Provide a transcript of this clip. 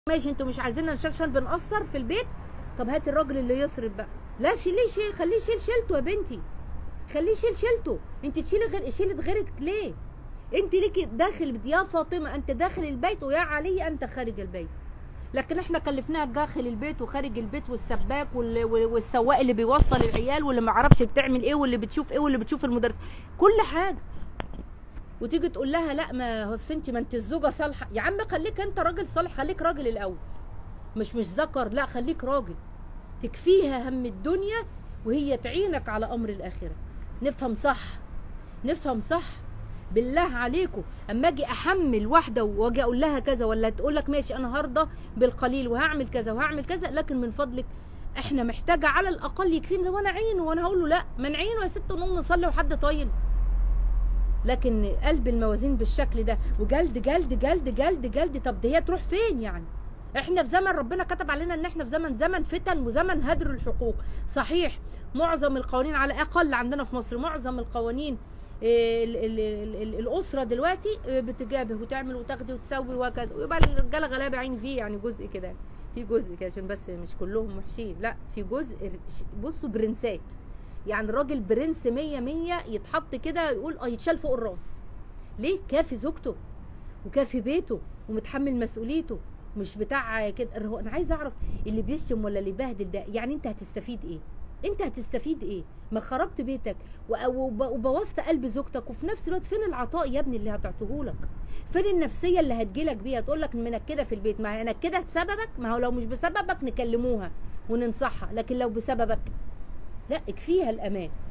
ماشي انتوا مش عايزيننا نشيل عشان بنقصر في البيت طب هات الراجل اللي يصرف بقى لا شيليه شيل خليه يشيل شيلته يا بنتي خليه يشيل شيلته انت تشيلي غير شيلة غيرك ليه انت ليكي داخل يا فاطمه انت داخل البيت ويا علي انت خارج البيت لكن احنا كلفناها داخل البيت وخارج البيت والسباك وال- وال- والسواق اللي بيوصل العيال واللي ما اعرفش بتعمل ايه واللي بتشوف ايه واللي بتشوف المدرس كل حاجه وتيجي تقول لها لا ما هو أصل انت ما انت الزوجه صالحه يا عم خليك انت راجل صالح خليك راجل الاول مش مش ذكر لا خليك راجل تكفيها هم الدنيا وهي تعينك على امر الاخره نفهم صح نفهم صح بالله عليكم اما اجي احمل واحده واجي اقول لها كذا ولا تقول لك ماشي انا هرضى بالقليل وهعمل كذا وهعمل كذا لكن من فضلك احنا محتاجه على الاقل يكفيني وانا عينه وانا هقول له لا ما نعينه يا ست ونقوم نصلي وحد طايل لكن قلب الموازين بالشكل ده وجلد جلد جلد جلد جلد طب دي هي تروح فين يعني احنا في زمن ربنا كتب علينا ان احنا في زمن زمن فتن وزمن هدر الحقوق صحيح معظم القوانين على الاقل عندنا في مصر معظم القوانين إيه، ال- ال- ال- ال- الاسره دلوقتي إيه، بتجابه وتعمل وتاخدي وتسوي وكذا ويبقى الرجاله غلابه عين فيه يعني جزء كده في جزء كده عشان بس مش كلهم وحشين لا في جزء بصوا برنسات يعني الراجل برنس مية مية يتحط كده يقول اه يتشال فوق الراس ليه كافي زوجته وكافي بيته ومتحمل مسؤوليته مش بتاع كده هو انا عايزه اعرف اللي بيشتم ولا اللي يبهدل ده يعني انت هتستفيد ايه انت هتستفيد ايه ما خربت بيتك و- وب- وبوظت قلب زوجتك وفي نفس الوقت فين العطاء يا ابني اللي هتعطيهولك فين النفسيه اللي هتجيلك بيها تقول لك منكده في البيت ما هي منكده بسببك ما هو لو مش بسببك نكلموها وننصحها لكن لو بسببك لا اكفيها الامان